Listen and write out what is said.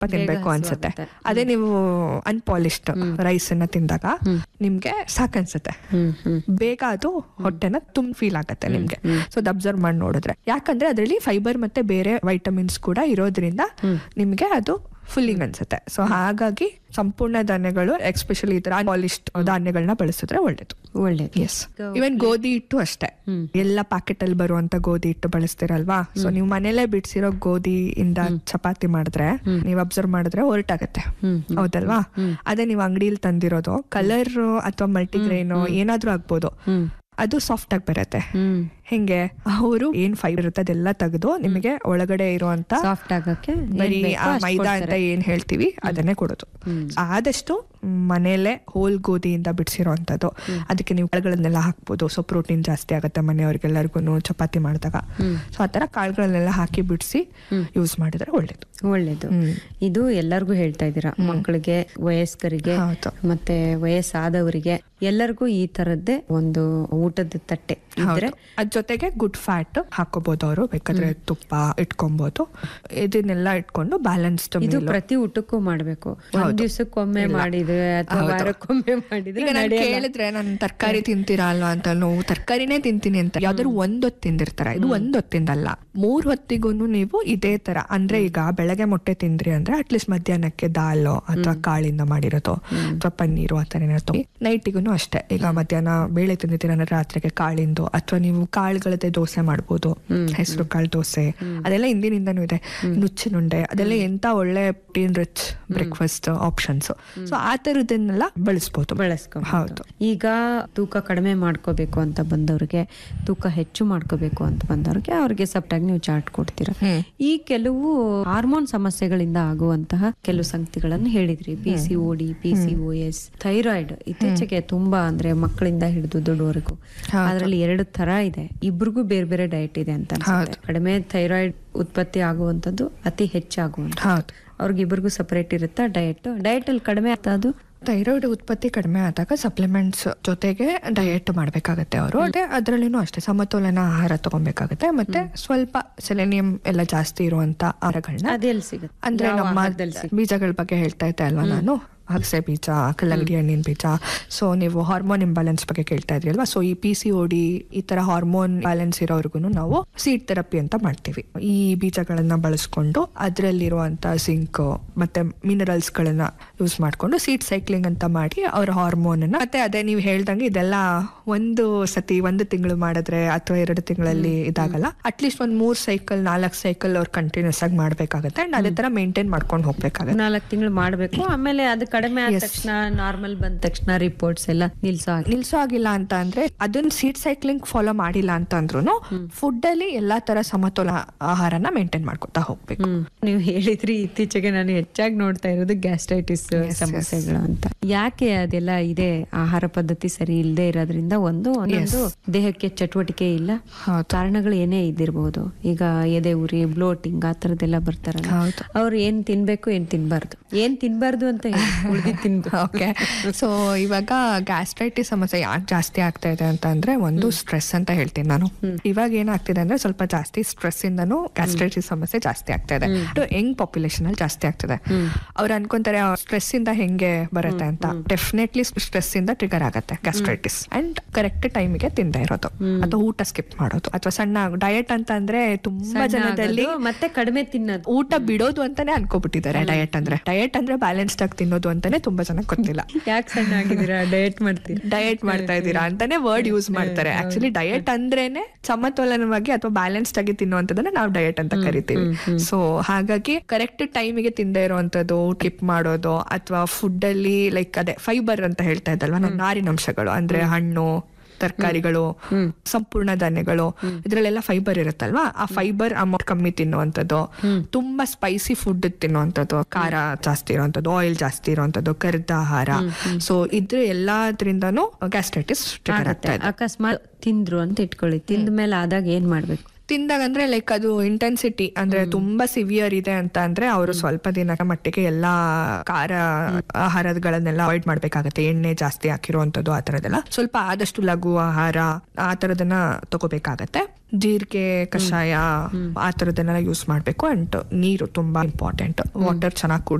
ತಿನ್ಬೇಕು ಅನ್ಸುತ್ತೆ ಅದೇ ನೀವು ಅನ್ಪಾಲಿಶ್ಡ್ ರೈಸ್ ಅನ್ನ ತಿಂದಾಗ ನಿಮ್ಗೆ ಸಾಕನ್ಸುತ್ತೆ ಹ್ಮ್ ಹ್ಮ್ ಬೇಗ ಅದು ಹೊಟ್ಟೆನ ತುಂಬ ಫೀಲ್ ಆಗತ್ತೆ ನಿಮ್ಗೆ ಸೊ ಅದು ಅಬ್ಸರ್ವ್ ಮಾಡಿ ನೋಡಿದ್ರೆ ಯಾಕಂದ್ರೆ ಅದರಲ್ಲಿ ಫೈಬರ್ ಮತ್ತೆ ಬೇರೆ ವೈಟಮಿನ್ಸ್ ಕೂಡ ಇರೋದ್ರಿಂದ ನಿಮ್ಗೆ ಅದು ಫುಲ್ಲಿಂಗ್ ಅನ್ಸುತ್ತೆ ಸೊ ಹಾಗಾಗಿ ಸಂಪೂರ್ಣ ಧಾನ್ಯಗಳು ಎಕ್ಸ್ಪೆಷಲಿ ಈ ತರ ಪಾಲಿಶ್ಡ್ ಧಾನ್ಯಗಳನ್ನ ಬಳಸಿದ್ರೆ ಒಳ್ಳೇದು ಒಳ್ಳೇದು ಎಸ್ ಇವನ್ ಗೋಧಿ ಹಿಟ್ಟು ಅಷ್ಟೇ ಎಲ್ಲ ಪ್ಯಾಕೆಟ್ ಅಲ್ಲಿ ಬರುವಂತ ಗೋಧಿ ಹಿಟ್ಟು ಬಳಸ್ತಿರಲ್ವಾ ಸೊ ನೀವು ಮನೇಲೆ ಬಿಡ್ಸಿರೋ ಗೋಧಿ ಇಂದ ಚಪಾತಿ ಮಾಡಿದ್ರೆ ನೀವು ಅಬ್ಸರ್ವ್ ಮಾಡಿದ್ರೆ ಹೊರಟಾಗತ್ತೆ ಹೌದಲ್ವಾ ಅದೇ ನೀವು ಅಂಗಡಿಲಿ ತಂದಿರೋದು ಕಲರ್ ಅಥವಾ ಮಲ್ಟಿಗ್ರೈನ್ ಏನಾದ್ರೂ ಆಗ್ಬೋದು ಹ್ಮ್ ಅದು ಸಾಫ್ಟ್ ಆಗಿ ಬರುತ್ತೆ ಹ್ಮ್ ಹೆಂಗೆ ಅವರು ಏನ್ ಫೈಬರ್ ಇರುತ್ತೆ ಅದೆಲ್ಲ ತೆಗೆದು ನಿಮಗೆ ಒಳಗಡೆ ಇರುವಂತ ಸಾಫ್ಟ್ ಆಗಕ್ಕೆ ಏನ್ ಬರೀ ಬೇಕೋ ಆ ಅಷ್ಟ್ ಮೈದಾ ಅಂತ ಕೊಡ್ತಾರೆ. ಏನ್ ಹೇಳ್ತೀವಿ ಅದನ್ನೇ ಕೊಡೋದು ಆದಷ್ಟು ಮನೇಲೆ ಹೋಲ್ ಗೋಧಿಯಿಂದ ಬಿಡಿಸಿರೋ ಅಂತದ್ದು ಅದಕ್ಕೆ ನೀವು ಕಾಳುಗಳನ್ನೆಲ್ಲ ಹಾಕ್ಬೋದು ಸೊ ಪ್ರೋಟೀನ್ ಜಾಸ್ತಿ ಆಗುತ್ತೆ ಮನೆಯವ್ರಿಗೆಲ್ಲರಿಗೂ ಚಪಾತಿ ಮಾಡಿದಾಗ ಸೊ ಆ ತರ ಕಾಳುಗಳನ್ನೆಲ್ಲ ಹಾಕಿ ಬಿಡಿಸಿ ಯೂಸ್ ಮಾಡಿದ್ರೆ ಒಳ್ಳೇದು ಒಳ್ಳೇದು ಹ್ಮ್. ಇದು ಎಲ್ಲರಿಗೂ ಹೇಳ್ತಾ ಇದ್ದೀರಾ ಮಕ್ಕಳಿಗೆ ವಯಸ್ಕರಿಗೆ ಹೌದು. ಮತ್ತೆ ವಯಸ್ಸಾದವರಿಗೆ ಎಲ್ಲರಿಗೂ ಈ ತರದ್ದೇ ಒಂದು ಊಟದ ತಟ್ಟೆ ಇದ್ರೆ ಅದ್ ಜೊತೆಗೆ ಗುಡ್ ಫ್ಯಾಟ್ ಹಾಕೋಬಹುದು ಅವರು ಬೇಕಾದ್ರೆ ತುಪ್ಪ ಇಟ್ಕೊಬಹುದು ಇದನ್ನೆಲ್ಲ ಇಟ್ಕೊಂಡು ಬ್ಯಾಲೆನ್ಸ್ಡ್ ಇದು ಪ್ರತಿ ಊಟಕ್ಕೂ ಮಾಡ್ಬೇಕು ಒಂದ್ ದಿವ್ಸಕ್ಕೊಮ್ಮೆ ಮಾಡಿದ್ರೆ ಅಥವಾ ವಾರಕ್ಕೊಮ್ಮೆ ಮಾಡಿದ್ರೆ ಈಗ ನಾನು ನಡೆಯಲ್ಲ. ಕೇಳಿದ್ರೆ ನಾನು ತರಕಾರಿ ತಿಂತೀರಾ ಅಲ್ವಾ ಅಂತ ನಾವು ತರಕಾರಿನೇ ತಿಂತೀನಿ ಅಂತ ಯಾವ್ದಾದ್ರು ಒಂದ್ ಹೊತ್ತು ತಿಂದಿರ್ತಾರ ಇದು ಒಂದ್ ಹೊತ್ತಿಂದಲ್ಲ ಮೂರ್ ಹೊತ್ತಿಗೂ ನೀವು ಇದೇ ತರ ಅಂದ್ರೆ ಈಗ ಬೆಳಗ್ಗೆ ಮೊಟ್ಟೆ ತಿಂದ್ರಿ ಅಂದ್ರೆ ಅಟ್ಲೀಸ್ಟ್ ಮಧ್ಯಾಹ್ನಕ್ಕೆ ದಾಲು ಅಥವಾ ಕಾಳಿಂದ ಮಾಡಿರೋದು ಅಥವಾ ಪನ್ನೀರು ಆ ತರ ಏನಾದ್ರು ನೈಟಿಗೂ ಅಷ್ಟೇ ಈಗ ಮಧ್ಯಾಹ್ನ ಬೇಳೆ ತಿಂದಿದ್ದೀರ ಅಂದ್ರೆ ರಾತ್ರಿಗೆ ಕಾಳಿಂದು ಅಥವಾ ನೀವು ಕಾಳುಗಳದ್ದೇ ದೋಸೆ ಮಾಡ್ಬೋದು ಹೆಸರು ಕಾಳು ದೋಸೆ ಅದೆಲ್ಲ ಹಿಂದಿನಿಂದನೂ ಇದೆ ನುಚ್ಚಿನುಂಡೆ ಅದೆಲ್ಲ ಎಂತ ಒಳ್ಳೆ protein rich breakfast options so ಆ ತರದನ್ನೆಲ್ಲ ಬಳಸ್ಬೋದು ಬಳಸ್ಕೊಬೋದು. ಹೌದು ಈಗ ತೂಕ ಕಡಿಮೆ ಮಾಡ್ಕೋಬೇಕು ಅಂತ ಬಂದವ್ರಿಗೆ ತೂಕ ಹೆಚ್ಚು ಮಾಡ್ಕೋಬೇಕು ಅಂತ ಬಂದವ್ರಿಗೆ ಅವ್ರಿಗೆ ಸಪ್ಟಾಗಿ ನೀವು ಚಾರ್ಟ್ ಕೊಡ್ತೀರಾ ಈ ಕೆಲವು ಹಾರ್ಮೋನ್ ಸಮಸ್ಯೆಗಳಿಂದ ಆಗುವಂತಹ ಕೆಲವು ಸಂಗತಿಗಳನ್ನು ಹೇಳಿದ್ರಿ P C O D P C O S thyroid ಇತ್ತೀಚೆಗೆ ತುಂಬಾ ಅಂದ್ರೆ ಮಕ್ಕಳಿಂದ ಹಿಡಿದು ದೊಡ್ಡವರೆಗೂ ಅದರಲ್ಲಿ ಎರಡು ತರ ಇದೆ ಇಬ್ರಿಗೂ ಬೇರೆ ಬೇರೆ ಡಯಟ್ ಇದೆ ಅಂತ ಅನ್ಸುತ್ತೆ ಕಡಿಮೆ ಥೈರಾಯ್ಡ್ ಉತ್ಪತ್ತಿ ಆಗುವಂತದ್ದು ಅತಿ ಹೆಚ್ಚಾಗುವಂತ ಹೌದು ಅವ್ರಿಗಿಬ್ರಿಗೂ ಸಪರೇಟ್ ಇರುತ್ತಾ ಡಯಟ್ ಡಯಟ್ ಅಲ್ಲಿ ಕಡಿಮೆ ಆಗ್ತಾ ಅದು ಥೈರಾಯ್ಡ್ ಉತ್ಪತ್ತಿ ಕಡಿಮೆ ಆದಾಗ ಸಪ್ಲಿಮೆಂಟ್ಸ್ ಜೊತೆಗೆ ಡಯಟ್ ಮಾಡ್ಬೇಕಾಗತ್ತೆ ಅವರು ಅದೇ ಅದರಲ್ಲಿನೂ ಅಷ್ಟೇ ಸಮತೋಲನ ಆಹಾರ ತಗೊಬೇಕಾಗತ್ತೆ ಮತ್ತೆ ಸ್ವಲ್ಪ ಸೆಲೆನಿಯಂ ಎಲ್ಲ ಜಾಸ್ತಿ ಇರುವಂತ ಆಹಾರಗಳನ್ನ ಅದೆಲ್ಲಿ ಸಿಗುತ್ತೆ ಅಂದ್ರೆ ಯಾವ ನಮ್ಮ ಆಹಾರದಲ್ಲಿ ಸಿಗುತ್ತೆ? ಬೀಜಗಳ ಬಗ್ಗೆ ಹೇಳ್ತಾ ಇದ್ದೆ ಅಲ್ವಾ ನಾನು ಅಗಸೆ ಬೀಜ ಕಲ್ಲಂಗಡಿ ಹಣ್ಣಿನ ಬೀಜ ಸೊ ನೀವು ಹಾರ್ಮೋನ್ ಇಂಬ್ಯಾಲೆನ್ಸ್ ಬಗ್ಗೆ ಕೇಳ್ತಾ ಇದ್ರಿ ಅಲ್ವಾ ಸೊ ಈ ಪಿ ಸಿ ಓ ಡಿ ಈ ತರ ಹಾರ್ಮೋನ್ ಬ್ಯಾಲೆನ್ಸ್ ಇರೋರ್ಗು ನಾವು ಸೀಡ್ ಥೆರಪಿ ಅಂತ ಮಾಡ್ತೀವಿ ಈ ಬೀಜಗಳನ್ನ ಬಳಸ್ಕೊಂಡು ಅದರಲ್ಲಿರುವಂತ ಜಿಂಕ್ ಮತ್ತೆ ಮಿನರಲ್ಸ್ ಗಳನ್ನ ಯೂಸ್ ಮಾಡ್ಕೊಂಡು ಸೀಡ್ ಸೈಕ್ಲಿಂಗ್ ಅಂತ ಮಾಡಿ ಅವ್ರ ಹಾರ್ಮೋನ್ ಮತ್ತೆ ಅದೇ ನೀವು ಹೇಳ್ದಂಗೆ ಇದೆಲ್ಲ ಒಂದು ಸತಿ ಒಂದು ತಿಂಗಳು ಮಾಡಿದ್ರೆ ಅಥವಾ ಎರಡು ತಿಂಗಳಲ್ಲಿ ಇದಾಗಲ್ಲ ಅಟ್ಲೀಸ್ಟ್ ಒಂದ್ ಮೂರ್ ಸೈಕಲ್ ನಾಲ್ಕು ಸೈಕಲ್ ಅವ್ರು ಕಂಟಿನ್ಯೂಸ್ ಆಗಿ ಮಾಡ್ಬೇಕಾಗತ್ತೆ ಅಂಡ್ ಅದೇ ತರ ಮೇಂಟೈನ್ ಮಾಡ್ಕೊಂಡು ಹೋಗ್ಬೇಕಾಗತ್ತೆ ನಾಲ್ಕು ತಿಂಗಳು ಮಾಡ್ಬೇಕು ಆಮೇಲೆ ಅದು ಕಡಿಮೆ ಆದ ತಕ್ಷಣ ನಾರ್ಮಲ್ ಬಂದ ತಕ್ಷಣ ರಿಪೋರ್ಟ್ಸ್ ಎಲ್ಲ ನಿಲ್ಸೋ ಹಾಗೆ ನಿಲ್ಸೋ ಆಗಿಲ್ಲ ಅಂತ ಅಂದ್ರೆ ಅದನ್ನ ಸೀಡ್ ಸೈಕ್ಲಿಂಗ್ ಫಾಲೋ ಮಾಡಿಲ್ಲ ಅಂತ ಅಂದ್ರೂ ಫುಡ್ ಅಲ್ಲಿ ಎಲ್ಲಾ ತರ ಸಮತೋಲ ಆಹಾರನ ಮೇಂಟೈನ್ ಮಾಡ್ಕೊತಾ ಹೋಗ್ಬೇಕು ಹ್ಮ್. ನೀವು ಹೇಳಿದ್ರಿ ಇತ್ತೀಚೆಗೆ ನಾನು ಹೆಚ್ಚಾಗಿ ನೋಡ್ತಾ ಇರೋದು ಗ್ಯಾಸ್ಟ್ರೈಟಿಸ್ ಸಮಸ್ಯೆಗಳು ಅಂತ ಯಾಕೆ ಅದೆಲ್ಲ ಇದೆ ಆಹಾರ ಪದ್ಧತಿ ಸರಿ ಇಲ್ಲದೆ ಇರೋದ್ರಿಂದ ಒಂದು ಒಂದೊಂದು ದೇಹಕ್ಕೆ ಚಟುವಟಿಕೆ ಇಲ್ಲ ಹೌದು. ಕಾರಣಗಳು ಏನೇ ಇದ್ದಿರ್ಬೋದು ಈಗ ಎದೆ ಉರಿ ಬ್ಲೋಟಿಂಗ್ ಆ ತರದೆಲ್ಲ ಬರ್ತಾರಲ್ಲ ಹೌದು. ಅವ್ರು ಏನ್ ತಿನ್ಬೇಕು ಏನ್ ತಿನ್ಬಾರ್ದು ಏನ್ ತಿನ್ಬಾರ್ದು ಅಂತ ಉಳಿದಿ ತಿನ್ಬೇಕು ಓಕೆ ಸೊ ಇವಾಗ ಗ್ಯಾಸ್ಟ್ರೈಟಿಸ್ ಸಮಸ್ಯೆ ಯಾಕೆ ಜಾಸ್ತಿ ಆಗ್ತಾ ಇದೆ ಅಂತ ಅಂದ್ರೆ ಒಂದು ಸ್ಟ್ರೆಸ್ ಅಂತ ಹೇಳ್ತೀನಿ ನಾನು ಇವಾಗ ಏನಾಗ್ತಿದೆ ಅಂದ್ರೆ ಸ್ವಲ್ಪ ಜಾಸ್ತಿ ಸ್ಟ್ರೆಸ್ ಇಂದನೂ ಗ್ಯಾಸ್ಟ್ರೈಟಿಸ್ ಸಮಸ್ಯೆ ಜಾಸ್ತಿ ಆಗ್ತಾ ಇದೆ ಯಂಗ್ ಪಾಪ್ಯುಲೇಷನ್ ಅಲ್ಲಿ ಜಾಸ್ತಿ ಆಗ್ತಿದೆ ಅವ್ರು ಅನ್ಕೊಂತಾರೆ ಸ್ಟ್ರೆಸ್ ಇಂದ ಹೆಂಗೆ ಬರುತ್ತೆ ಅಂತ ಡೆಫಿನೆಟ್ಲಿ ಸ್ಟ್ರೆಸ್ ಇಂದ ಟ್ರಿಗರ್ ಆಗತ್ತೆ ಗ್ಯಾಸ್ಟ್ರೈಟಿಸ್ ಅಂಡ್ ಕರೆಕ್ಟ್ ಟೈಮಿಗೆ ತಿಂದ ಇರೋದು ಅಥವಾ ಊಟ ಸ್ಕಿಪ್ ಮಾಡೋದು ಅಥವಾ ಸಣ್ಣ ಡಯಟ್ ಅಂತ ಅಂದ್ರೆ ತುಂಬಾ ಜನದಲ್ಲಿ ಆಗೋದು, ಮತ್ತೆ ಕಡಿಮೆ ತಿನ್ನೋದು ಊಟ ಬಿಡೋದು ಅಂತಾನೆ ಅನ್ಕೋಬಿಟ್ಟಿದ್ದಾರೆ ಡಯಟ್ ಅಂದ್ರೆ ಡಯಟ್ ಅಂದ್ರೆ ಬ್ಯಾಲೆನ್ಸ್ಡ್ ಆಗಿ ತಿನ್ನೋದು ಅಂತಾನೆ ತುಂಬಾ ಜನ ಗೊತ್ತಿಲ್ಲ ಯಾಕೆ ಸಣ್ಣ ಆಗಿದ್ದೀರಾ ಡಯಟ್ ಮಾಡ್ತೀರಾ ಡಯಟ್ ಮಾಡ್ತಾ ಇದ್ದೀರಾ ಅಂತಾನೆ ವರ್ಡ್ ಯೂಸ್ ಮಾಡ್ತಾರೆ ಆಕ್ಚುಲಿ ಡಯಟ್ ಅಂದ್ರೇನೆ ಸಮತೋಲನವಾಗಿ ಅಥವಾ ಬ್ಯಾಲೆನ್ಸ್ಡ್ ಆಗಿ ತಿನ್ನುವಂಥದ್ದನ್ನ ನಾವು ಡಯಟ್ ಅಂತ ಕರಿತೀವಿ ಸೊ ಹಾಗಾಗಿ ಕರೆಕ್ಟ್ ಟೈಮಿಗೆ ತಿಂದೇ ಇರುವಂತದ್ದು ಟಿಪ್ ಮಾಡೋದು ಅಥವಾ ಫುಡ್ ಅಲ್ಲಿ ಲೈಕ್ ಅದೇ ಫೈಬರ್ ಅಂತ ಹೇಳ್ತಾ ಇದ್ದಲ್ವಾ ನಾವು ನಾರಿನಂಶಗಳು ಅಂದ್ರೆ ಹಣ್ಣು ತರಕಾರಿಗಳು ಸಂಪೂರ್ಣ ಧಾನ್ಯಗಳು ಇದ್ರಲ್ಲೆಲ್ಲ ಫೈಬರ್ ಇರುತ್ತಲ್ವಾ ಆ ಫೈಬರ್ ಅಮೌಂಟ್ ಕಮ್ಮಿ ತಿನ್ನುವಂಥದ್ದು ತುಂಬಾ ಸ್ಪೈಸಿ ಫುಡ್ ತಿನ್ನುವಂಥದ್ದು ಖಾರ ಜಾಸ್ತಿ ಇರುವಂಥದ್ದು ಆಯಿಲ್ ಜಾಸ್ತಿ ಇರುವಂಥದ್ದು ಕರಿದ ಆಹಾರ ಸೊ ಇದ್ರ ಎಲ್ಲಾದ್ರಿಂದನೂ ಗ್ಯಾಸ್ಟ್ರೈಟಿಸ್ ಟ್ರಿಗರ್ ಆಗ್ತಾ ಇದೆ ಅಕಸ್ಮಾತ್ ತಿಂದ್ರು ಅಂತ ಇಟ್ಕೊಳ್ಳಿ ತಿಂದ ಮೇಲೆ ಆದಾಗ ಏನ್ ಮಾಡ್ಬೇಕು ತಿಂದಾಗ ಅಂದ್ರೆ ಲೈಕ್ ಅದು ಇಂಟೆನ್ಸಿಟಿ ಅಂದ್ರೆ ತುಂಬಾ ಸಿವಿಯರ್ ಇದೆ ಅಂತ ಅಂದ್ರೆ ಅವರು ಸ್ವಲ್ಪ ದಿನದ ಮಟ್ಟಿಗೆ ಎಲ್ಲಾ ಖಾರ ಆಹಾರಗಳನ್ನೆಲ್ಲ ಅವಾಯ್ಡ್ ಮಾಡ್ಬೇಕಾಗತ್ತೆ ಎಣ್ಣೆ ಜಾಸ್ತಿ ಹಾಕಿರುವಂತದ್ದು ಆ ತರದೆಲ್ಲ ಸ್ವಲ್ಪ ಆದಷ್ಟು ಲಘು ಆಹಾರ ಆ ತರದನ್ನ ತಗೋಬೇಕಾಗತ್ತೆ ಜೀರಿಗೆ ಕಷಾಯ ಆ ತರದನ್ನೆಲ್ಲ ಯೂಸ್ ಮಾಡ್ಬೇಕು ಅಂಡ್ ನೀರು ತುಂಬಾ ಇಂಪಾರ್ಟೆಂಟ್ ವಾಟರ್ ಚೆನ್ನಾಗಿ